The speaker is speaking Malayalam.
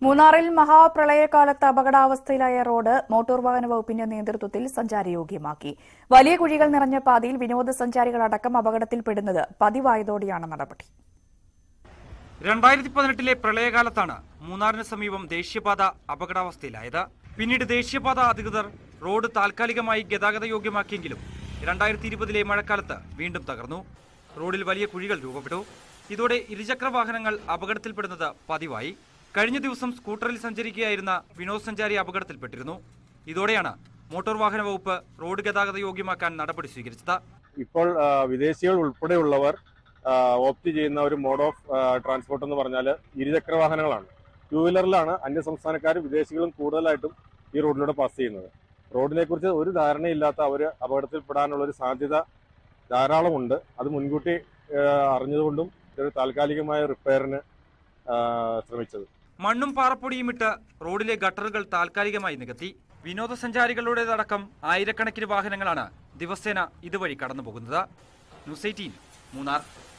മൂന്നാറിൽ മഹാപ്രളയകാലത്ത് അപകടാവസ്ഥയിലായ റോഡ് മോട്ടോർ വാഹന വകുപ്പിന്റെ നേതൃത്വത്തിൽ സഞ്ചാരയോഗ്യമാക്കി വലിയ കുഴികൾ നിറഞ്ഞ പാതയിൽ വിനോദസഞ്ചാരികളടക്കം അപകടത്തിൽപ്പെടുന്നത് പതിവായതോടെയാണ് നടപടി രണ്ടായിരത്തി പതിനെട്ടിലെ പ്രളയകാലത്താണ് മൂന്നാറിന് സമീപം ദേശീയപാത അപകടാവസ്ഥയിലായത് പിന്നീട് ദേശീയപാത അധികൃതർ റോഡ് താൽക്കാലികമായി ഗതാഗത യോഗ്യമാക്കിയെങ്കിലും രണ്ടായിരത്തി ഇരുപതിലെ മഴക്കാലത്ത് വീണ്ടും തകർന്നു റോഡിൽ വലിയ കുഴികൾ രൂപപ്പെട്ടു ഇതോടെ ഇരുചക്ര വാഹനങ്ങൾ അപകടത്തിൽപ്പെടുന്നത് പതിവായി കഴിഞ്ഞ ദിവസം സ്കൂട്ടറിൽ സഞ്ചരിക്കുകയായിരുന്ന വിനോദസഞ്ചാരി അപകടത്തിൽപ്പെട്ടിരുന്നു ഇതോടെയാണ് മോട്ടോർ വാഹന വകുപ്പ് റോഡ് ഗതാഗത യോഗ്യമാക്കാൻ നടപടി സ്വീകരിച്ചത് ഇപ്പോൾ ആ, വിദേശികൾ ഉൾപ്പെടെയുള്ളവർ ഓപ്റ്റ് ചെയ്യുന്ന ഒരു മോഡ് ഓഫ് ട്രാൻസ്പോർട്ട് എന്ന് പറഞ്ഞാൽ ഇരുചക്ര വാഹനങ്ങളാണ് ടൂ വീലറിലാണ് അന്യ സംസ്ഥാനക്കാരും വിദേശികളും കൂടുതലായിട്ടും ഈ റോഡിലൂടെ പാസ് ചെയ്യുന്നത് റോഡിനെ കുറിച്ച് ഒരു ധാരണയില്ലാത്ത അവർ അപകടത്തിൽപ്പെടാനുള്ള ഒരു സാധ്യത ധാരാളമുണ്ട് അത് മുൻകൂട്ടി ആ, അറിഞ്ഞതുകൊണ്ടും ഒരു താൽക്കാലികമായ റിപ്പയറിന് ആ, ശ്രമിച്ചത് മണ്ണും പാറപ്പൊടിയും ഇട്ട് റോഡിലെ ഗട്ടറുകൾ താൽക്കാലികമായി നികത്തി വിനോദസഞ്ചാരികളുടേതടക്കം ആയിരക്കണക്കിന് വാഹനങ്ങളാണ് ദിവസേന ഇതുവഴി കടന്നുപോകുന്നത് ന്യൂസ് എയ്റ്റീൻ മൂന്നാർ